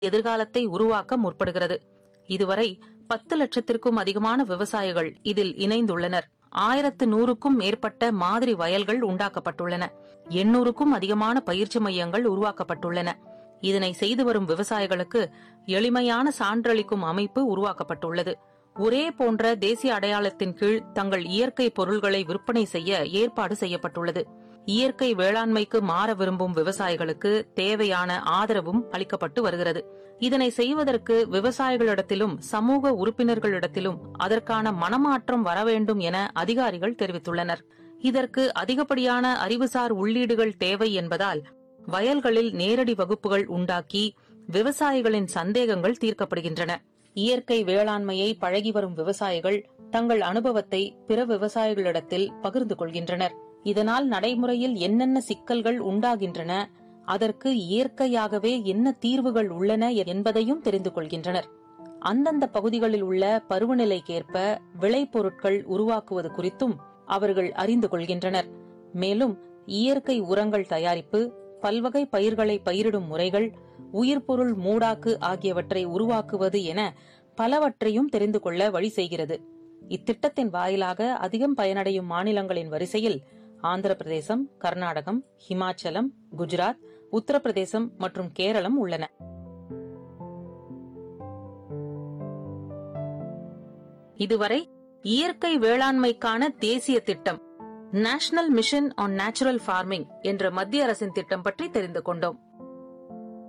எதிர்காலத்தை உருவாக்க முற்படுகிறது இதுவரை பத்து லட்சத்திற்கும் அதிகமான விவசாயிகள் இதில் இணைந்துள்ளனர் ஆயிரத்து நூறுக்கும் மேற்பட்ட மாதிரி வயல்கள் உண்டாக்கப்பட்டுள்ளன எண்ணூறுக்கும் அதிகமான பயிற்சி மையங்கள் உருவாக்கப்பட்டுள்ளன இதனை செய்து வரும் விவசாயிகளுக்கு எளிமையான சான்றளிக்கும் அமைப்பு உருவாக்கப்பட்டுள்ளது ஒரே போன்ற தேசிய அடையாளத்தின் கீழ் தங்கள் இயற்கை பொருள்களை விற்பனை செய்ய ஏற்பாடு செய்யப்பட்டுள்ளது இயற்கை வேளாண்மைக்கு மாற விரும்பும் விவசாயிகளுக்கு தேவையான ஆதரவும் அளிக்கப்பட்டு வருகிறது இதனை செய்வதற்கு விவசாயிகளிடத்திலும் சமூக உறுப்பினர்களிடத்திலும் அதற்கான மனமாற்றம் வர வேண்டும் என அதிகாரிகள் தெரிவித்துள்ளனர் இதற்கு அதிகப்படியான அறிவுசார் உள்ளீடுகள் தேவை என்பதால் வயல்களில் நேரடி வகுப்புகள் உண்டாக்கி விவசாயிகளின் சந்தேகங்கள் தீர்க்கப்படுகின்றன இயற்கை வேளாண்மையை பழகி வரும் விவசாயிகள் தங்கள் அனுபவத்தை பிற விவசாயிகளிடத்தில் பகிர்ந்து கொள்கின்றனர் இதனால் நடைமுறையில் என்னென்ன சிக்கல்கள் உண்டாகின்றன அதற்கு இயற்கையாகவே என்ன தீர்வுகள் உள்ளன என்பதையும் தெரிந்து கொள்கின்றனர் அந்தந்த பகுதிகளில் உள்ள பருவநிலைக்கேற்ப விளைபொருட்கள் உருவாக்குவது குறித்தும் அவர்கள் அறிந்து கொள்கின்றனர் மேலும் இயற்கை உரங்கள் தயாரிப்பு பல்வகை பயிர்களை பயிரிடும் முறைகள் உயிர்பொருள் மூடாக்கு ஆகியவற்றை உருவாக்குவது என பலவற்றையும் தெரிந்து கொள்ள வழி செய்கிறது இத்திட்டத்தின் வாயிலாக அதிகம் பயனடையும் மாநிலங்களின் வரிசையில் ஆந்திர பிரதேசம் கர்நாடகம் ஹிமாச்சலம் குஜராத் உத்தரப்பிரதேசம் மற்றும் கேரளம் உள்ளன இதுவரை இயற்கை வேளாண்மைக்கான தேசிய திட்டம் national mission on natural farming என்ற மத்திய அரசின் திட்டம் பற்றி தெரிந்து கொண்டோம்